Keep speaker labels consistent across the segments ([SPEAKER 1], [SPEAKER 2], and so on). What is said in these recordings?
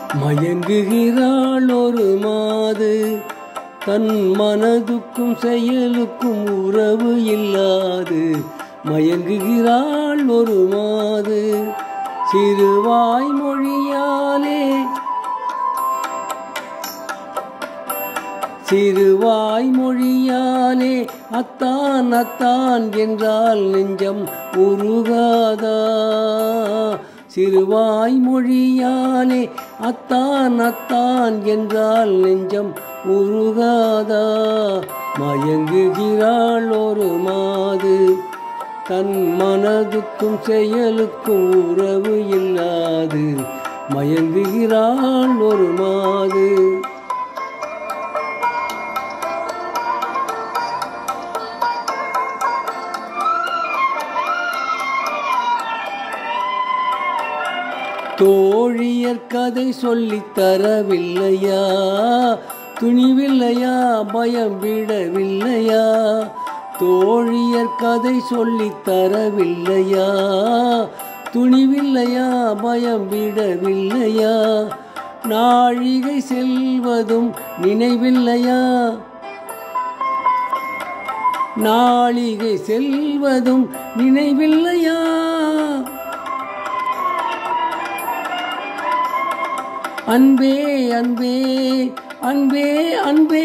[SPEAKER 1] மயங்குகிறாள் ஒரு மாது தன் மனதுக்கும் செயலுக்கும் உறவு இல்லாது மயங்குகிறாள் ஒரு மாது சிறுவாய் மொழியாலே சிறுவாய் மொழியாலே அத்தான் அத்தான் என்றால் நெஞ்சம் உருகாதா சிறுவாய் மொழியாலே அத்தான் அத்தான் என்றால் நெஞ்சம் உருகாதா மயங்குகிறாள் ஒரு மாது தன் மனதுக்கும் செயலுக்கும் உறவு இல்லாது மயங்குகிறாள் ஒரு மாது தோழியர் கதை சொல்லித் தரவில்லையா துணிவில்லையா பயம் விடவில்லையா தோழியர் கதை சொல்லித் தரவில்லையா துணிவில்லையா பயம் விடவில்லையா நாழிகை செல்வதும் நினைவில்லையா நாளிகை செல்வதும் நினைவில்லையா அன்பே அன்பே அன்பே அன்பே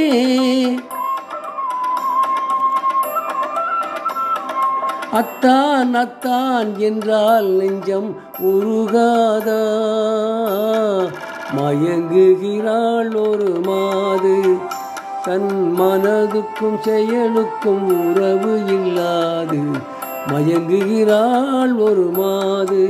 [SPEAKER 1] அத்தான் அத்தான் என்றால் நெஞ்சம் உருகாதா மயங்குகிறாள் ஒரு மாது தன் மனதுக்கும் செயலுக்கும் உறவு இல்லாது மயங்குகிறாள் ஒரு மாது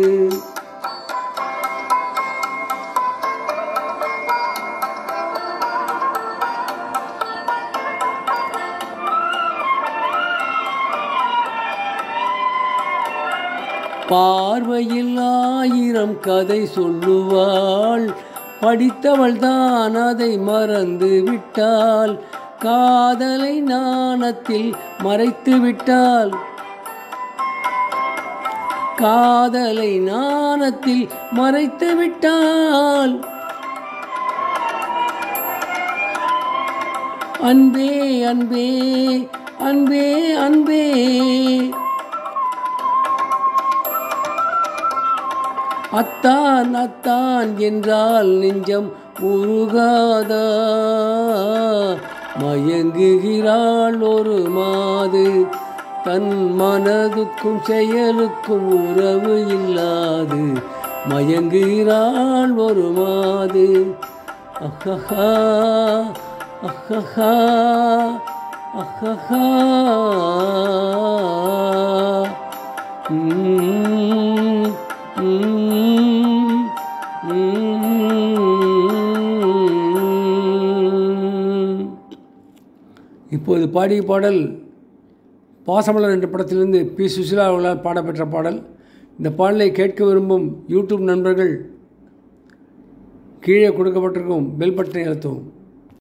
[SPEAKER 1] பார்வையில் ஆயிரம் கதை சொல்லுவாள் படித்தவள் தான் அதை மறந்து விட்டாள் காதலை நாணத்தில் மறைத்து விட்டாள் காதலை நாணத்தில் மறைத்து விட்டாள் அன்பே அன்பே அன்பே அன்பே அத்தான் அத்தான் என்றால் நெஞ்சம் உருகாதா மயங்குகிறாள் ஒரு மாது தன் மனதுக்கும் செயலுக்கும் உறவு இல்லாது மயங்குகிறாள் ஒரு மாது அஹஹா அஹஹா அஹஹா உம், உம், உம். இப்போது பாடிய பாடல் பாசமலர் என்ற படத்திலிருந்து பி சுசிலா அவர்களால் பாடப்பெற்ற பாடல் இந்த பாடலை கேட்க விரும்பும் யூடியூப் நண்பர்கள் கீழே கொடுக்கப்பட்டிருக்கும் பெல் பட்டனை அழுத்தவும்